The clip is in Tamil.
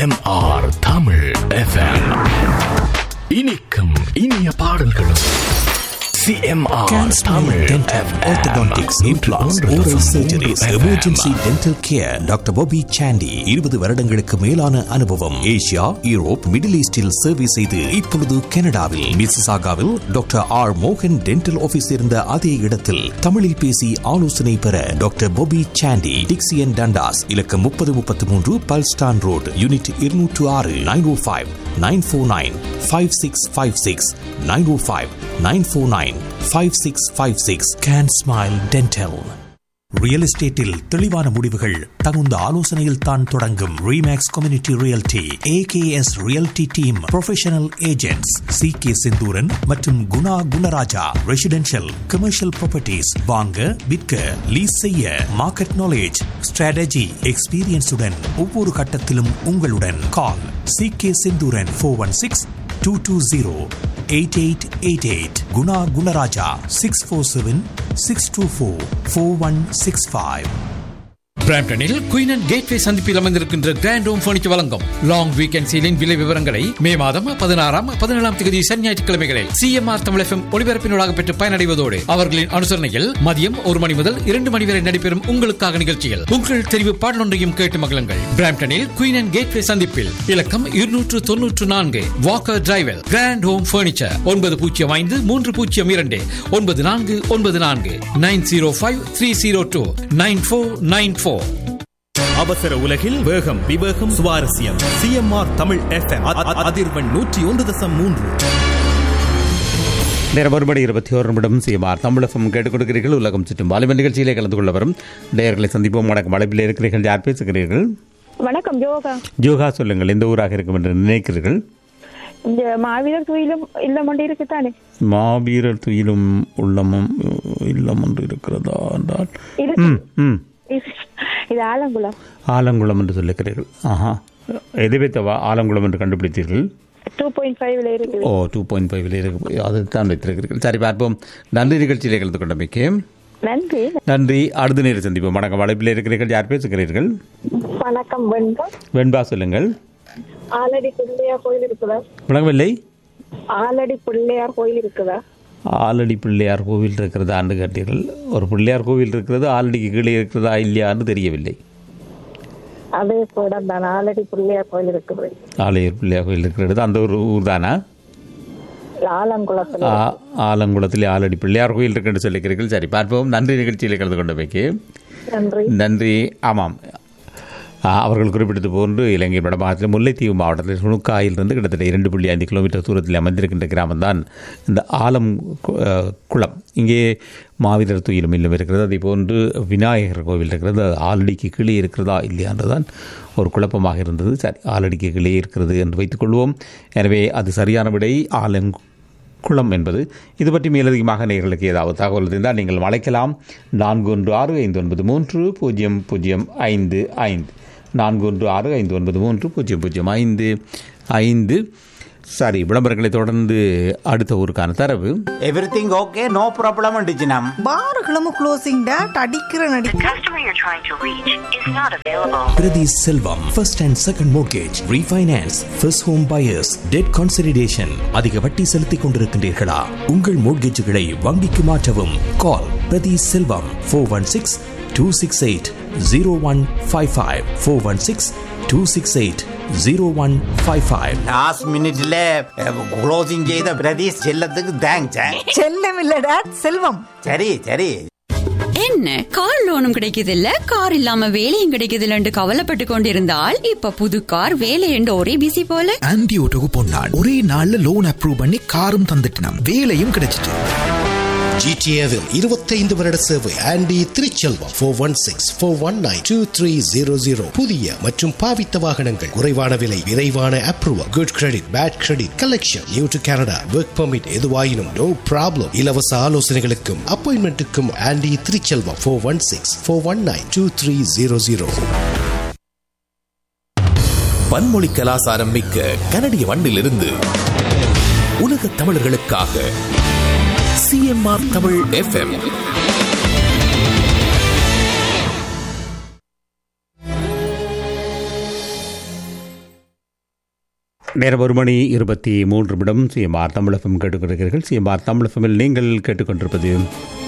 சிஎம்ஆர் தமிழ் எஃப்எம் இனிக்கும் இனிய பாடல்களும் CMR Tamil Orthodontics, implants, oral surgeries, emergency dental care. Doctor Bobby Sandy இருபது வருடங்களுக்கு மேலான அனுபவம் ஏசியா யூரோப் மிடில் ஈஸ்டில் சர்வீஸ் செய்து இப்பொழுது கனடாவில் மிசிசாகாவில் டாக்டர் ஆர் மோகன் டென்டல் ஆபீஸ் இருந்த அதே இடத்தில் தமிழில் பேசி ஆலோசனை பெற doctor Bobby Sandy Dixie Dundas இலக்கம் முப்பது முப்பத்தி மூன்று பல்ஸ்டான் ரோடு யூனிட் இருநூற்று ஆறு nine O five nine four nine five six five six nine O five nine four nine five six five six can smile dental real எஸ்டேட்டில் தெளிவான முடிவுகள் தகுந்த ஆலோசனையில் தான் தொடங்கும் Remax community realty AKS realty team professional agents C K Senthooran மற்றும் Guna Gunarajah residential commercial properties வாங்க விற்க லீஸ் செய்ய மார்க்கெட் நாலேஜ் ஸ்ட்ராட்டஜி எக்ஸ்பீரியன்ஸுடன் ஒவ்வொரு கட்டத்திலும் உங்களுடன் call C K Senthooran four one six two two zero eight eight eight eight Guna Gunarajah six four seven six two four four one six five பிராம்டனில் குயின் அண்ட் கேட்வே சந்திப்பில் அமைந்திருக்கின்ற கிராண்ட் ஹோம் பர்னிச்சர் வழங்கும் லாங் வீக்கெண்ட் சீலின் விலை விவரங்களை மே மாதம் பதினாறாம் பதினேழாம் தேதி சனி ஞாயிற்றுக்கிழமைகளில் சிஎம்ஆர் தமிழ் எஃப்எம் ஒளிபரப்பினூடாக பெற்று பயனடைவதோடு அவர்களின் அனுசரணையில் மதியம் ஒரு மணி முதல் இரண்டு மணி வரை நடைபெறும் உங்களுக்காக நிகழ்ச்சியில் உங்கள் தெரிவு பாடலொன்றையும் கேட்டு மகிழுங்கள் பிராம்டனில் குயின் அண்ட் கேட்வே சந்திப்பில் இலக்கம் இருநூற்று தொன்னூற்று நான்கு வாக்கர் டிரைவல் கிராண்ட் ஹோம் பர்னிச்சர் ஒன்பது பூஜ்ஜியம் ஐந்து மூன்று பூஜ்ஜியம் இரண்டு ஒன்பது நான்கு ஒன்பது நான்கு nine zero five three zero two nine four nine four அவசர உலகில் வேகம் விவேகம் சுவாரஸ்யம் சிஎம்ஆர் தமிழ் எஃப்எம் அதிர்வெண் நூற்றி ஒன்று தசம் மூன்று நேரம் மறுபடி இருபத்தி ஓரு நிமிடம் சிஎம்ஆர் தமிழகம் கேட்டுக் கொடுக்கிறீர்கள் உலகம் சுற்றும் வாலிப நிகழ்ச்சியிலே கலந்து கொள்ள வரும் நேயர்களை சந்திப்போம் வணக்கம் அழைப்பில் இருக்கிறீர்கள் யார் பேசுகிறீர்கள் வணக்கம் யோகா யோகா சொல்லுங்கள் எந்த ஊராக இருக்கும் என்று நினைக்கிறீர்கள் இந்த மாவீரர் கோயிலும் இல்லம் ஒன்று இருக்குதானே மாவீரர் துயிலும் உள்ளமும் இல்லம் ஒன்று இருக்கிறதா என்றால் இருக்கு ம் ம் இது- இது ஆலங்குளம் ஆலங்குளம் என்று சொல்லுகிறீர்கள் ஆஹா எதை வைத்த ஆலங்குளம் என்று கண்டுபிடித்தீர்கள் டூ பாயிண்ட் ஃபைவ்ல இருக்குது ஓ டூ பாயிண்ட் ஃபைவ்ல இருக்கு அதை தான் வைத்திருக்கிறீர்கள் சரி பார்ப்போம் நன்றி நிகழ்ச்சியிலே கலந்து கொண்டமைக்கு நன்றி நன்றி அடுத்த நேரம் சந்திப்போம் வணக்கம் அழைப்பில் இருக்கிறீர்கள் யார் பேசுகிறீர்கள் வணக்கம் வெண்பம் வெண்பா சொல்லுங்கள் ஆலடி பிள்ளையார் கோயில் இருக்குதா விளங்கவில்லை ஆலடி பிள்ளையார் கோயில் இருக்குதா ஆலடி பிள்ளையார் கோவில் இருக்கிறதா என்று கேட்டீர்கள் ஒரு பிள்ளையார் கோவில் இருக்கிறது ஆலடிக்கு கீழே இருக்கிறதா இல்லையான்னு தெரியவில்லை அதே கூட தான் ஆலடி பிள்ளையார் கோயில் இருக்குது ஆலயர் பிள்ளையார் கோவில் இருக்கிறது அந்த ஒரு ஊர் தானா ஆலங்குளத்துல ஆ- ஆலங்குளத்திலே ஆலடி பிள்ளையார் கோயில் இருக்குன்னு சொல்லிக்கிறீர்கள் சரி பார்ப்போம் நன்றி நிகழ்ச்சியில் கலந்து கொண்டமைக்கு நன்றி நன்றி ஆமாம் ஆ, அவர்கள் குறிப்பிட்டது போன்று இலங்கை வடமாநிலத்தில் முல்லைத்தீவு மாவட்டத்தில் சுணுக்காயிலிருந்து கிட்டத்தட்ட இரண்டு புள்ளி ஐந்து கிலோமீட்டர் தூரத்தில் அமைந்திருக்கின்ற கிராமம் தான் இந்த ஆலம் கு- அ, குளம் இங்கே மாவீரர் துயிலும் இல்லம் இருக்கிறது அதே போன்று விநாயகர் கோவில் இருக்கிறது அது ஆலடிக்கு கீழே இருக்கிறதா இல்லையா என்றுதான் ஒரு குழப்பமாக இருந்தது சரி ஆலடிக்கு கீழே இருக்கிறது என்று வைத்துக்கொள்வோம் எனவே அது சரியான விடை ஆலங் குளம் என்பது இது பற்றி மேலதிகமாக நேர்களுக்கு ஏதாவது தகவல் இருந்தால் நீங்கள் அழைக்கலாம் நான்கு ஒன்று ஆறு ஐந்து ஒன்பது மூன்று பூஜ்ஜியம் பூஜ்ஜியம் ஐந்து ஐந்து நான்கு ஒன்று ஆறு ஐந்து ஒன்பது மூன்று பூஜ்ஜியம் பூஜ்ஜியம் ஐந்து ஐந்து சரி விளம்பரங்களை தொடர்ந்து அடுத்த ஊருக்கான தரவு எவ்ரிதிங் ஓகே நோ ப்ராப்ளம் அண்டிச்சினம் பாருகளும் க்ளோசிங் டேட் அடிக்கிற நடி customer you're trying to reach is not available. Prathi Selvam first and second mortgage refinance first home buyers debt consideration அதிக வட்டி செலுத்திக் கொண்டிருக்கின்றீர்களா உங்கள் மோர்கேஜுகளை வங்கிக்கு மாற்றவும் call Prathi Selvam four one six two six eight zero one five five four one six two six eight zero one five five last மினிட்ல க்ளோசிங் செய்த பிரதீஷ் செல்லத்துக்கு தேங்க்ஸ் செல்லம் இல்ல டேட் செல்வம் சரி சரி என்ன கார் லோனும் கிடைக்குது இல்ல கார் இல்லாம வேலையும் கிடைக்குது இல்லன்னு கவலைப்பட்டு கொண்டிருந்தால் இப்ப புது கார் வேலை என்று ஒரே பிசி போல ஆன்டி ஓட்டோக்கு பொன்னாள் ஒரே நாள்ல லோன் அப்ரூவ் பண்ணி காரும் தந்துட்டினாம் வேலையும் கிடைச்சிட்டு ஜிடிஏவில் இருபத்தைந்து வருட சேவை Andy Thiruchelvam four one six four one nine two three zero zero புதிய மற்றும் பாவித்த வாகனங்கள் குறைவான விலை விரைவான approval good credit bad credit collection new to Canada work permit எதுவாயினும் நோ ப்ராப்ளம் இலவச ஆலோசனைகளுக்கும் அப்பாயின்மெண்ட்டுக்கும் Andy Thiruchelvam four one six four one nine two three zero zero பன்மொழி கலாசாரம் மிக்க கனடிய மண்ணிலிருந்து உலக தமிழர்களுக்காக சிஎம்ஆர் தமிழ் எஃப்எம் நேரம் ஒரு மணி இருபத்தி மூன்று நிமிடம் சிஎம்ஆர் தமிழகம் கேட்டுக்கொண்டிருக்கிறீர்கள் சிஎம்ஆர் தமிழகமில் நீங்கள் கேட்டுக்கொண்டிருப்பது